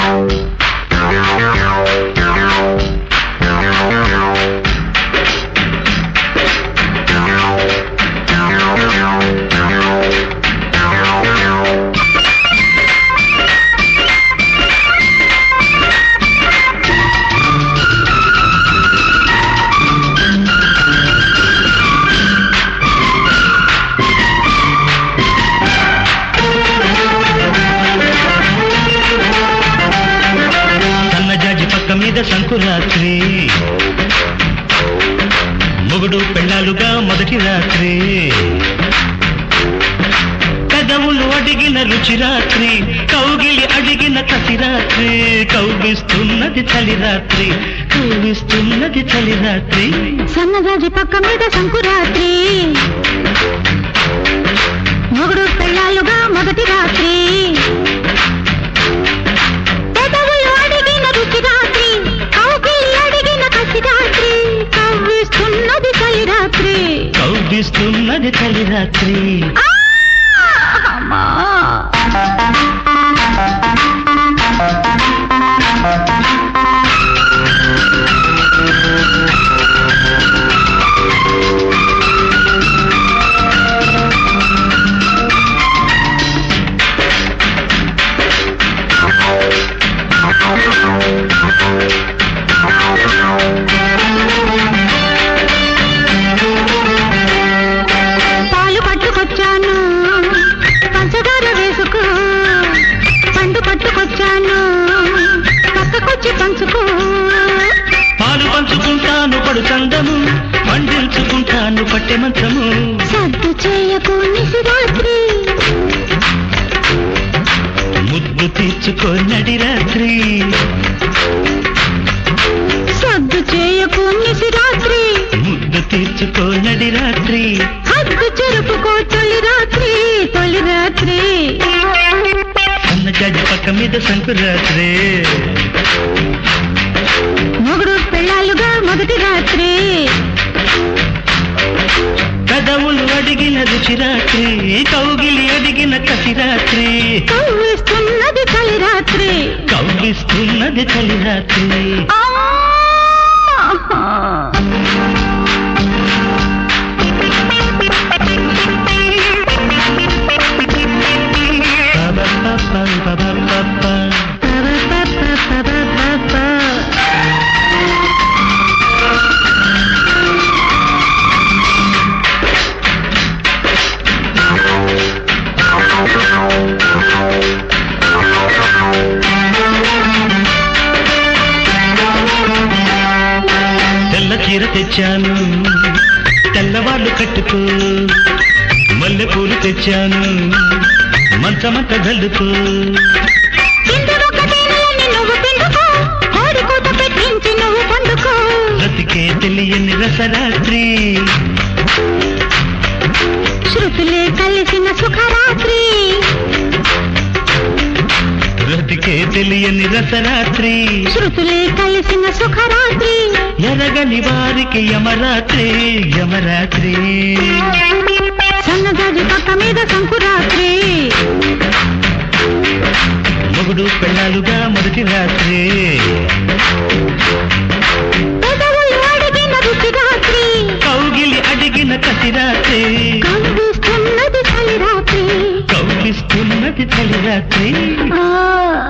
సన్నజాజి పక్క మీద సంకురాత్రి మొగుడు పెళ్ళాలుగా మొదటి రాత్రి కదవులు అడిగిన రుచి రాత్రి కౌగిలి అడిగిన కసి రాత్రి కౌగిస్తున్నది చలి రాత్రి కౌగిస్తున్నది చలి రాత్రి సన్నజాజి పక్క మీద సంకురాత్రి మొగుడు పెళ్ళాలుగా మొదటి రాత్రి పెదవులు అడిగిన రుచి రాత్రి కౌగిలి అడిగిన కసి రాత్రి కవ్విస్తున్నది చలి రాత్రి కౌగిస్తున్నది చలి రాత్రి ఆ! అమ్మా! పాలు పట్టుకొచ్చాను పంచదార వేసుకో పండు పట్టుకొచ్చాను పక్కకొచ్చి పంచుకో పాలు పంచుకుంటాను పడు చందము పండించుకుంటాను పట్టె మంచము సద్దు చేయకు నిశిరాత్రి ముద్దు తీర్చుకోనడి రాత్రి సద్దు చేయకు నిశిరాత్రి ముద్దు తీర్చుకోనడి రాత్రి హద్దు చెరుపుకో తొలి రాత్రి తొలి రాత్రి సన్నజాజి పక్క మీద సంకురాత్రి మొగుడు పెళ్ళాలుగా మొదటి రాత్రి కదవులు అడిగిన రుచి రాత్రి కౌగిలి అడిగిన కసి రాత్రి కవ్విస్తున్నది చలి రాత్రి కౌగిస్తున్నది చలి రాత్రి ఆ! తెల్ల చీర తెచ్చాను తెల్లవాళ్ళు కట్టుకో మల్లె పూలు తెచ్చాను మంచమంత గల్లుకో పిందెరొకటేనని నువ్వు పిండుకో, కోడి కూత పెట్టించి నువ్వు పండుకో. బ్రతికే తెలియని రసరాత్రి శృతులే కలిసిన సుఖరాత్రి బ్రతికే తెలియని రసరాత్రి శృతులే కలిసిన సుఖరాత్రి ఎరగని వారికి యమరాత్రి యమరాత్రి సన్నజాజి పక్క మీద సంకురాత్రి మొగుడు పెళ్ళాలుగా మొదటి రాత్రి పెదవులు అడిగిన రుచి రాత్రి కౌగిలి అడిగిన కసి రాత్రి కవ్విస్తున్నది చలి రాత్రి కౌగిస్తున్నది చలి రాత్రి ఆ